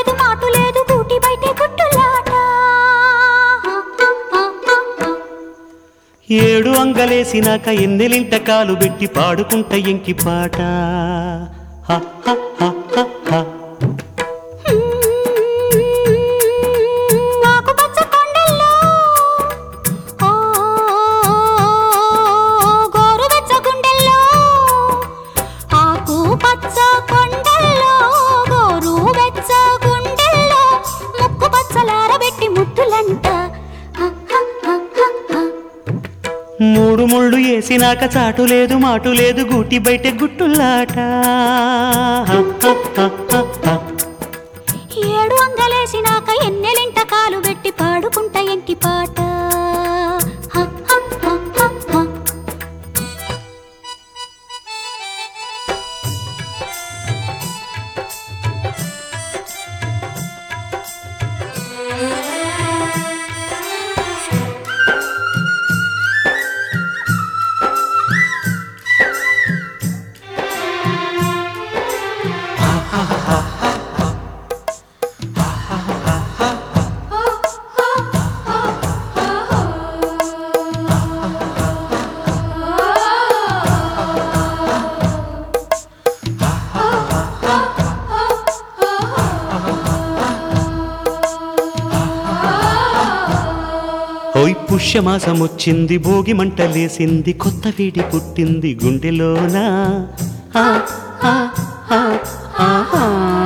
లేదు మాటు లేదు గూటి బయటే గుట్టులాట ఏడు అంగలేసినాక ఎన్నెలింట కాలు పెట్టి పాడుకుంట ఎంకి పాట హ, హ, హ, హ, హ. ఆకుపచ్చ కొండల్లో ఓ గోరువెచ్చ గుండెల్లో ఆకుపచ్చ కొండల్లో గోరువెచ్చ గుండెల్లో ముక్కు పచ్చలారబెట్టి ముద్దులంట హ, హ, హ, హ, హ. మూడు ముళ్ళు వేసినాక చాటు లేదు మాటు లేదు గూటి బయట గుట్టులాట హ, హ, హ, హ, హ. ఏడు అంగలేసినాక ఎన్నెలింట కాలు పెట్టి పాడుకుంట ఎంకి పాట హ, హ, హ, హ, హ. ఓయ్ పుష్యమాసం వచ్చింది భోగి మంటలేసింది కొత్త వేడి పుట్టింది గుండెలోన ఆ, ఆ, ఆ, ఆ, ఆ.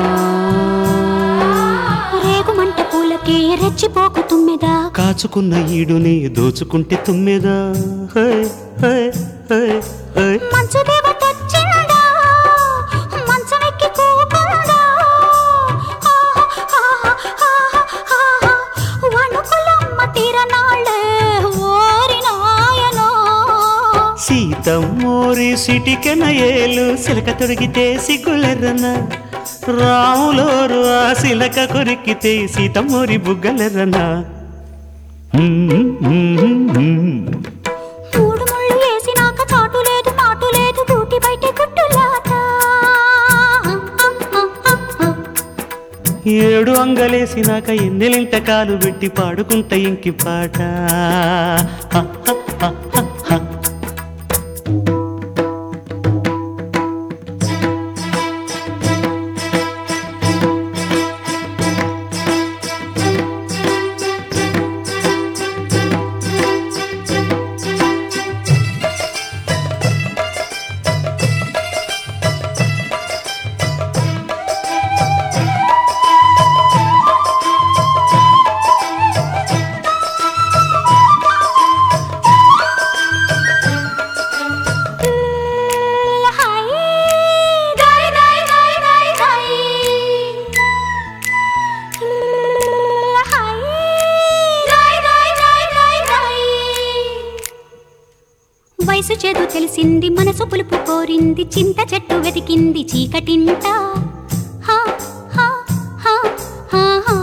రేగుమంట పూలకే రెచ్చిపోకు తుమ్మెదా కాచుకున్న ఈడుని దోచుకుంటే తుమ్మెదా హై, హై, హై, హై. మంచు దేవతొచ్చిందా మంచమెక్కి కూకుందా వణుకులమ్మ తీరనాళ్ళే ఓరి నాయనో సీతమ్మోరి సిటికెన ఏలు సిలక తొడిగితే సిగ్గులెర్రన రాములోరు ఆ సిలక కొరికితే సీతమ్మోరి బుగ్గలెర్రన మూడు ముళ్ళు వేసినాక చాటు లేదు మాటు లేదు గూటి బయట గుట్టులాట ఏడు అంగలేసినాక ఎన్నెలింట కాలు పెట్టి పాడుకుంట ఇంకి పాట హ, హ, హ, హ, హ. హై దై దై దై దై దై హై దై దై దై దై దై వయసు చేదు తెలిసింది మనసు పులుపు కోరింది చింత చెట్టు వెతికింది చీకటింట హా, హా, హా, హా, హా.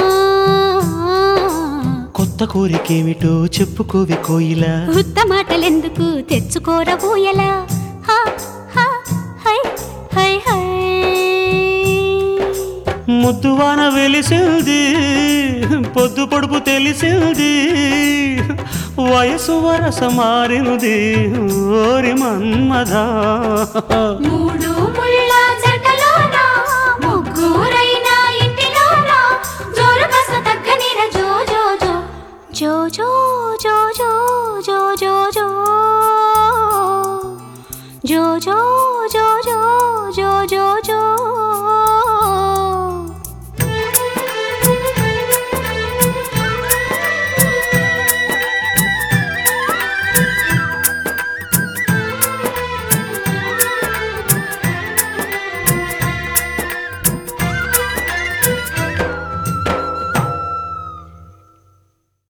కొత్త కోరికేమిటో చెప్పుకోవి కోయిలా ఉత్త మాటలెందుకు తెచ్చుకోర ఊయలా హా, హా, హై హై హై ముద్దువాన వెలిసింది పొద్దు పొడుపు తెలిసింది వయసు వరస మారినది ఓరి మన్మధ మూడు